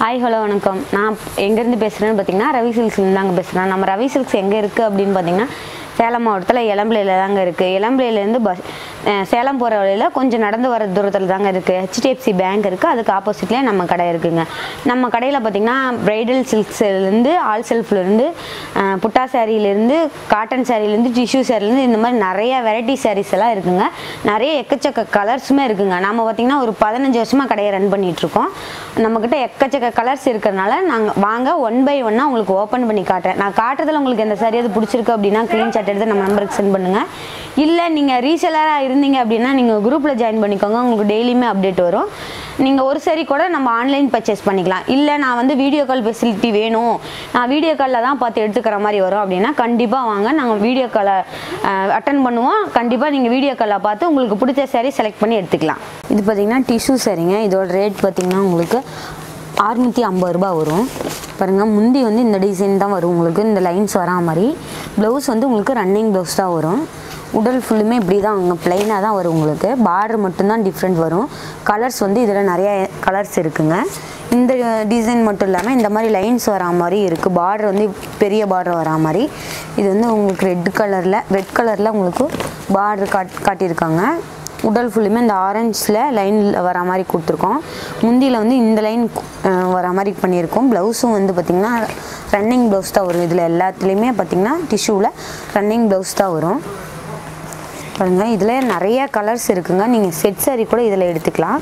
hi hello வணக்கம் நான் எங்கேருந்து பேசுகிறேன்னு பார்த்தீங்கன்னா ரவி சில்க்ஸ்லேருந்து தாங்க பேசுகிறேன் நம்ம ரவி சில்க்ஸ் எங்கே இருக்குது அப்படின்னு பார்த்தீங்கன்னா சேலம் மாவட்டத்தில் இளம்பிள்ளையில் தாங்க இருக்குது இளம்பிள்ளையிலேருந்து பஸ் அஹ் சேலம் போகிற வழியில் கொஞ்சம் நடந்து வர தூரத்தில் தாங்க இருக்குது ஹெச்டிஎஃப்சி பேங்க் இருக்குது அதுக்கு ஆப்போசிட்லேயே நம்ம கடை இருக்குங்க நம்ம கடையில் பார்த்தீங்கன்னா பிரைடல் சில்க்ஸ்லேருந்து ஆல் செல்ஃப்லேருந்து புட்டா சாரியிலேருந்து காட்டன் சாரியிலேருந்து டிஷ்யூ சாரிலேருந்து இந்த மாதிரி நிறைய வெரைட்டி சாரீஸ் எல்லாம் இருக்குங்க நிறைய எக்கச்சக்க கலர்ஸுமே இருக்குங்க நம்ம பார்த்தீங்கன்னா ஒரு பதினஞ்சு வருஷமாக கடையை ரன் பண்ணிகிட்ருக்கோம் நம்மக்கிட்ட எக்கச்சக்க கலர்ஸ் இருக்கிறனால நாங்கள் வாங்க ஒன் பை ஒன்னாக உங்களுக்கு ஓப்பன் பண்ணி காட்டுறேன் நான் காட்டுறதுல உங்களுக்கு எந்த சாரி அது பிடிச்சிருக்கு அப்படின்னா க்ரீன் ஷாட் எடுத்து நம்ம நம்பருக்கு சென்ட் பண்ணுங்கள் இல்லை நீங்கள் ரீசெலராக இருந்தீங்க அப்படின்னா நீங்கள் குரூப்பில் ஜாயின் பண்ணிக்கோங்க உங்களுக்கு டெய்லியுமே அப்டேட் வரும் நீங்கள் ஒரு சரி கூட நம்ம ஆன்லைன் பர்ச்சேஸ் பண்ணிக்கலாம் இல்லை நான் வந்து வீடியோ கால் ஃபெசிலிட்டி வேணும் நான் வீடியோ காலில் தான் பார்த்து எடுத்துக்கிற மாதிரி வரும் அப்படின்னா கண்டிப்பாக வாங்க நாங்கள் வீடியோ காலை அட்டன் பண்ணுவோம் கண்டிப்பாக நீங்கள் வீடியோ காலில் பார்த்து உங்களுக்கு பிடிச்ச சாரி செலக்ட் பண்ணி எடுத்துக்கலாம் இது பார்த்தீங்கன்னா டிஷ்யூ சாரிங்க இதோட ரேட் பார்த்தீங்கன்னா உங்களுக்கு அறுநூற்றி ஐம்பது ரூபாய் வரும் பாருங்கள் முந்தி வந்து இந்த டிசைன் தான் வரும் உங்களுக்கு இந்த லைன்ஸ் வரா மாதிரி ப்ளவுஸ் வந்து உங்களுக்கு ரன்னிங் ப்ளவுஸ் தான் வரும் உடல் ஃபுல்லுமே இப்படி தான் அங்கே ப்ளைனாக தான் வரும் உங்களுக்கு பார்டர் மட்டும்தான் டிஃப்ரெண்ட் வரும் கலர்ஸ் வந்து இதில் நிறைய கலர்ஸ் இருக்குங்க இந்த டிசைன் மட்டும் இல்லாமல் இந்த மாதிரி லைன்ஸ் வரா மாதிரி இருக்குது பார்டர் வந்து பெரிய பார்டர் வரா மாதிரி இது வந்து உங்களுக்கு ரெட் கலரில் ரெட் கலரில் உங்களுக்கு பார்டர் காட் காட்டியிருக்காங்க உடல் ஃபுல்லுமே இந்த ஆரஞ்சில் லைனில் வர மாதிரி கொடுத்துருக்கோம் முந்தியில் வந்து இந்த லைன் வர மாதிரி பண்ணியிருக்கோம் ப்ளவுஸும் வந்து பார்த்திங்கன்னா ரன்னிங் ப்ளவுஸ் தான் வரும் இதில் எல்லாத்துலேயுமே பார்த்திங்கன்னா டிஷ்யூவில் ரன்னிங் ப்ளவுஸ் தான் வரும் பாருங்கள் இதில் நிறைய கலர்ஸ் இருக்குங்க நீங்கள் செட் saree கூட இதில் எடுத்துக்கலாம்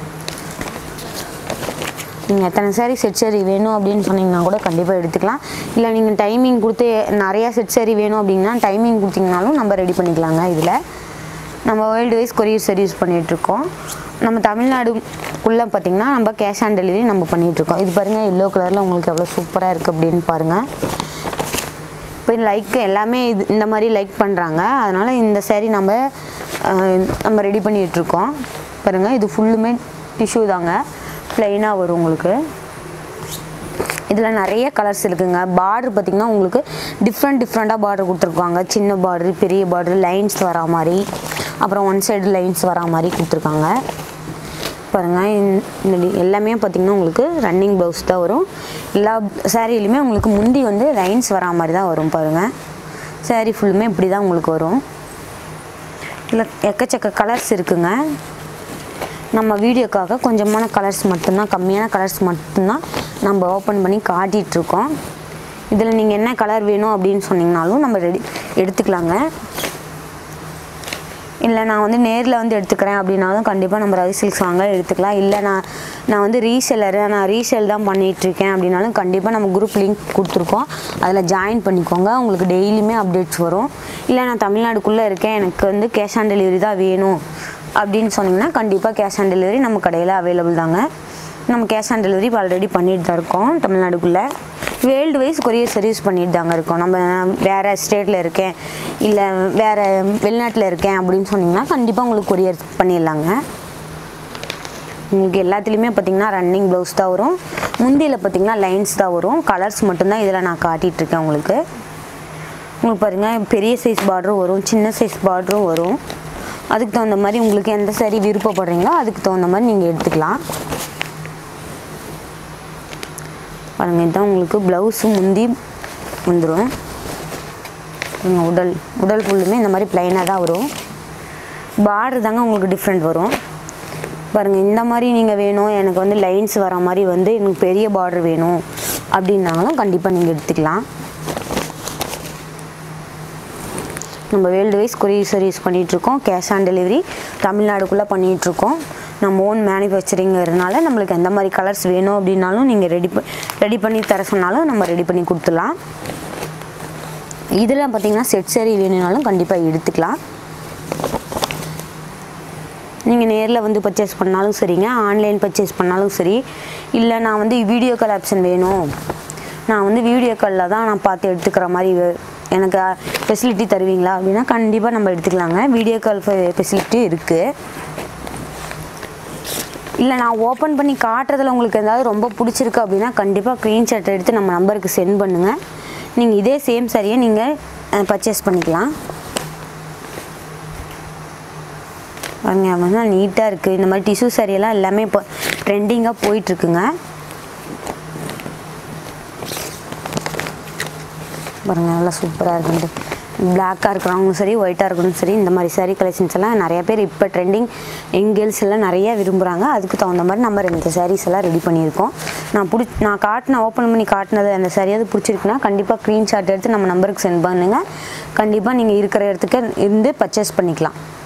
நீங்கள் எத்தனை saree செட் saree வேணும் அப்படின்னு சொன்னீங்கன்னா கூட கண்டிப்பாக எடுத்துக்கலாம் இல்லை நீங்கள் டைமிங் கொடுத்து நிறையா செட் saree வேணும் அப்படின்னா டைமிங் கொடுத்தீங்கனாலும் நம்ம ரெடி பண்ணிக்கலாங்க இதில் நம்ம வேர்ல்டு வைஸ் கொரியர் சர்வீஸ் பண்ணிகிட்ருக்கோம் நம்ம தமிழ்நாடுக்குள்ளே பார்த்திங்கன்னா நம்ம கேஷ் ஆன் டெலிவரி நம்ம பண்ணிகிட்ருக்கோம் இது பாருங்கள் எல்லோ கலரில் உங்களுக்கு எவ்வளோ சூப்பராக இருக்குது அப்படின்னு பாருங்கள் இப்போ லைக் எல்லாமே இது இந்த மாதிரி லைக் பண்ணுறாங்க அதனால் இந்த saree நம்ம அஹ், நம்ம ரெடி பண்ணிகிட்ருக்கோம் பாருங்கள் இது ஃபுல்லுமே டிஷ்யூ தாங்க ப்ளைனாக வரும் உங்களுக்கு இதில் நிறைய கலர்ஸ் இருக்குங்க பார்டர் பார்த்திங்கன்னா உங்களுக்கு டிஃப்ரெண்ட் டிஃப்ரெண்ட்டாக பார்டர் கொடுத்துருக்காங்க சின்ன பார்டர் பெரிய பார்டர் லைன்ஸ் வரா மாதிரி அப்புறம் ஒன் சைடு லைன்ஸ் வரா மாதிரி கொடுத்துருக்காங்க பாருங்கள் இந்த- இந்த டி- எல்லாமே பார்த்திங்கன்னா உங்களுக்கு ரன்னிங் ப்ளவுஸ் தான் வரும் எல்லா சேரீலையுமே உங்களுக்கு முந்தி வந்து லைன்ஸ் வரா மாதிரி தான் வரும் பாருங்கள் saree ஃபுல்லுமே இப்படி தான் உங்களுக்கு வரும் இதில் எக்கச்சக்க கலர்ஸ் இருக்குங்க நம்ம வீடியோக்காக கொஞ்சமான கலர்ஸ் மட்டும்தான் கம்மியான கலர்ஸ் மட்டும்தான் நம்ம ஓப்பன் பண்ணி காட்டிகிட்ருக்கோம் இதில் நீங்கள் என்ன கலர் வேணும் அப்படின்னு சொன்னீங்கனாலும் நம்ம ரெடி எடுத்துக்கலாங்க இல்லை நான் வந்து நேரில் வந்து எடுத்துக்கிறேன் அப்படின்னாலும் கண்டிப்பாக நம்ம ரவி சில்க்ஸ் வாங்க எடுத்துக்கலாம் இல்லை நான் நான் வந்து ரீசெல்லரு நான் ரீசேல் தான் பண்ணிகிட்ருக்கேன் அப்படின்னாலும் கண்டிப்பாக நம்ம குரூப் லிங்க் கொடுத்துருக்கோம் அதில் ஜாயின் பண்ணிக்கோங்க உங்களுக்கு டெய்லியுமே அப்டேட்ஸ் வரும் இல்லை நான் தமிழ்நாடுக்குள்ளே இருக்கேன் எனக்கு வந்து கேஷ் ஆன் டெலிவரி தான் வேணும் அப்படின்னு சொன்னீங்கன்னா கண்டிப்பாக கேஷ் ஆன் டெலிவரி நம்ம கடையில் அவைலபிள் தாங்க நம்ம கேஷ் ஆன் டெலிவரி இப்போ ஆல்ரெடி பண்ணிட்டு தான் இருக்கோம் தமிழ்நாடுக்குள்ளே வேர்ல்டு வைஸ் கொரியர் சர்வீஸ் பண்ணிட்டு தாங்க இருக்கோம் நம்ம வேறு ஸ்டேட்டில் இருக்கேன் இல்லை வேறு வெளிநாட்டில் இருக்கேன் அப்படின்னு சொன்னீங்கன்னா கண்டிப்பாக உங்களுக்கு கொரியர் பண்ணிடலாங்க உங்களுக்கு எல்லாத்துலேயுமே பார்த்தீங்கன்னா ரன்னிங் ப்ளவுஸ் தான் வரும் முந்தியில் பார்த்தீங்கன்னா லைன்ஸ் தான் வரும் கலர்ஸ் மட்டும்தான் இதில் நான் காட்டிகிட்டு இருக்கேன் உங்களுக்கு உங்களுக்கு பாருங்கள் பெரிய சைஸ் பார்டரும் வரும் சின்ன சைஸ் பார்டரும் வரும் அதுக்கு தகுந்த மாதிரி உங்களுக்கு எந்த சரி விருப்பப்படுறீங்களோ அதுக்கு தகுந்த மாதிரி நீங்கள் எடுத்துக்கலாம் பாருங்கள் இதுதான் உங்களுக்கு ப்ளவுஸும் முந்தி வந்துடும் பாருங்க, உடல் உடல் ஃபுல்லுமே இந்த மாதிரி ப்ளைனாக தான் வரும் பார்டர் தாங்க உங்களுக்கு டிஃப்ரெண்ட் வரும் பாருங்கள் இந்த மாதிரி நீங்கள் வேணும் எனக்கு வந்து லைன்ஸ் வர மாதிரி வந்து எனக்கு பெரிய பார்டர் வேணும் அப்படின்னாலும் கண்டிப்பாக நீங்கள் எடுத்துக்கலாம் நம்ம வேர்ல்டு வைஸ் கொரியர் சர்வீஸ் பண்ணிகிட்ருக்கோம் கேஷ் ஆன் டெலிவரி தமிழ்நாடுக்குள்ளே பண்ணிகிட்ருக்கோம் நம்ம ஓன் மேனுஃபேக்சரிங்கிறதுனால நம்மளுக்கு எந்த மாதிரி கலர்ஸ் வேணும் அப்படின்னாலும் நீங்கள் ரெடி ரெடி பண்ணி தர சொன்னாலும் நம்ம ரெடி பண்ணி கொடுத்துடலாம் இதில் பார்த்தீங்கன்னா செட் சரி வேணும்னாலும் கண்டிப்பாக எடுத்துக்கலாம் நீங்கள் நேரில் வந்து பர்ச்சேஸ் பண்ணாலும் சரிங்க ஆன்லைன் பர்ச்சேஸ் பண்ணாலும் சரி இல்லை நான் வந்து வீடியோ கால் ஆப்ஷன் வேணும் நான் வந்து வீடியோ காலில் தான் நான் பார்த்து எடுத்துக்கிற மாதிரி வே- எனக்கு ஃபெசிலிட்டி தருவீங்களா அப்படின்னா கண்டிப்பாக நம்ம எடுத்துக்கலாங்க வீடியோ கால் ஃபெசிலிட்டி இருக்குது இல்லை நான் ஓப்பன் பண்ணி காட்டுறதுல உங்களுக்கு ஏதாவது ரொம்ப பிடிச்சிருக்கு அப்படின்னா கண்டிப்பாக ஸ்க்ரீன்ஷாட் எடுத்து நம்ம நம்பருக்கு சென்ட் பண்ணுங்கள் நீங்கள் இதே சேம் சரியை நீங்கள் பர்ச்சேஸ் பண்ணிக்கலாம் பாருங்க வந்து நீட்டாக இருக்குது இந்த மாதிரி டிஷ்யூ சாரியெல்லாம் எல்லாமே இப்போ ட்ரெண்டிங்காக போயிட்டுருக்குங்க பாருங்கள் நல்லா சூப்பராக இருக்குது பிளாக்காக இருக்கிறவங்களும் சரி ஒயிட்டாக இருக்கணும் சரி இந்த மாதிரி saree கலெக்ஷன்ஸ் எல்லாம் நிறைய பேர் இப்போ ட்ரெண்டிங் எங்கேல்ஸ் எல்லாம் நிறைய விரும்புகிறாங்க அதுக்கு தகுந்த மாதிரி நம்ம இந்த sarees எல்லாம் ரெடி பண்ணியிருக்கோம் நான் பிடி நான் காட்டின ஓப்பன் பண்ணி காட்டினது அந்த சரியாவது பிடிச்சிருக்குன்னா கண்டிப்பாக க்ரீன்ஷாட் எடுத்து நம்ம நம்பருக்கு சென்ட் பண்ணுங்கள் கண்டிப்பாக நீங்கள் இருக்கிற இடத்துக்கு இருந்து பர்ச்சேஸ் பண்ணிக்கலாம்